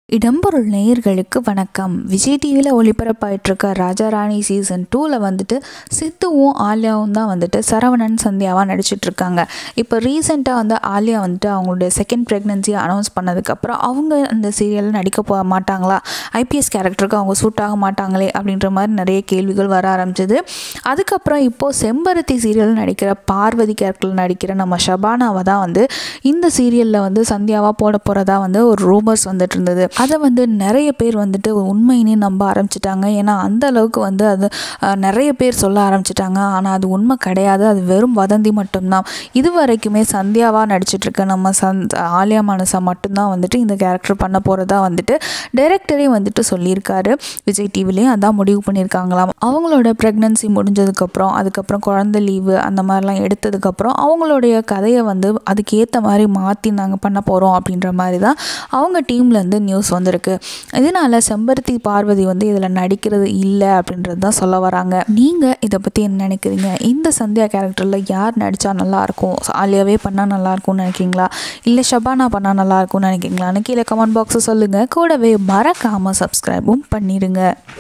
இடம்பொருள் நேயர்களுக்கு வணக்கம் விஜய் டிவியில் ஒளிபரப்பாயிட்டிருக்க ராஜா ராணி சீசன் டூவில் வந்துட்டு சித்துவும் ஆலியாவும் தான் வந்துட்டு சரவணன் சந்தியாவாக நடிச்சிட்ருக்காங்க இப்போ ரீசெண்டாக வந்து ஆலியா வந்துட்டு அவங்களுடைய செகண்ட் ப்ரெக்னன்சியை அனௌன்ஸ் பண்ணதுக்கப்புறம் அவங்க அந்த சீரியலில் நடிக்க போக மாட்டாங்களா ஐபிஎஸ் கேரக்டருக்கு அவங்க சூட் ஆக மாட்டாங்களே அப்படின்ற மாதிரி நிறைய கேள்விகள் வர ஆரம்பிச்சது அதுக்கப்புறம் இப்போது செம்பருத்தி சீரியல் நடிக்கிற பார்வதி கேரக்டரில் நடிக்கிற நம்ம ஷபானாவை தான் வந்து இந்த சீரியலில் வந்து சந்தியாவாக போட போகிறதா வந்து ஒரு ரூமர்ஸ் வந்துட்டு இருந்தது அதை வந்து நிறைய பேர் வந்துட்டு உண்மையினே நம்ப ஆரம்பிச்சிட்டாங்க ஏன்னா அந்த அளவுக்கு வந்து அது அஹ், நிறைய பேர் சொல்ல ஆரம்பிச்சிட்டாங்க ஆனால் அது உண்மை கிடையாது அது வெறும் வதந்தி மட்டும்தான் இது வரைக்குமே சந்தியாவாக நடிச்சிட்ருக்க நம்ம சந்த் ஆலியா மனசா மட்டும்தான் வந்துட்டு இந்த கேரக்டர் பண்ண போகிறதா வந்துட்டு டைரக்டரே வந்துட்டு சொல்லியிருக்காரு விஜய் டிவிலையும் அதான் முடிவு பண்ணியிருக்காங்களாம் அவங்களோட ப்ரெக்னன்சி முடிஞ்சதுக்கப்புறம் அதுக்கப்புறம் குழந்தை லீவு அந்த மாதிரிலாம் எடுத்ததுக்கப்புறம் அவங்களுடைய கதையை வந்து அதுக்கேற்ற மாதிரி மாற்றி நாங்கள் பண்ண போகிறோம் அப்படின்ற மாதிரி தான் அவங்க டீம்லேருந்து நியூஸ் வந்திருக்கு இதனால செம்பருத்தி பார்வதி வந்து இதில் நடிக்கிறது இல்லை அப்படின்றது தான் சொல்ல வராங்க நீங்கள் இதை பற்றி என்ன நினைக்கிறீங்க இந்த சந்தியா கேரக்டரில் யார் நடித்தா நல்லாயிருக்கும் ஆலியாவே பண்ணால் நல்லாயிருக்கும்னு நினைக்கிறீங்களா இல்லை ஷபானா பண்ணால் நல்லாயிருக்கும்னு நினைக்கிறீங்களான்னு கீழே கமெண்ட் பாக்ஸை சொல்லுங்கள் கூடவே மறக்காமல் சப்ஸ்கிரைபும் பண்ணிடுங்க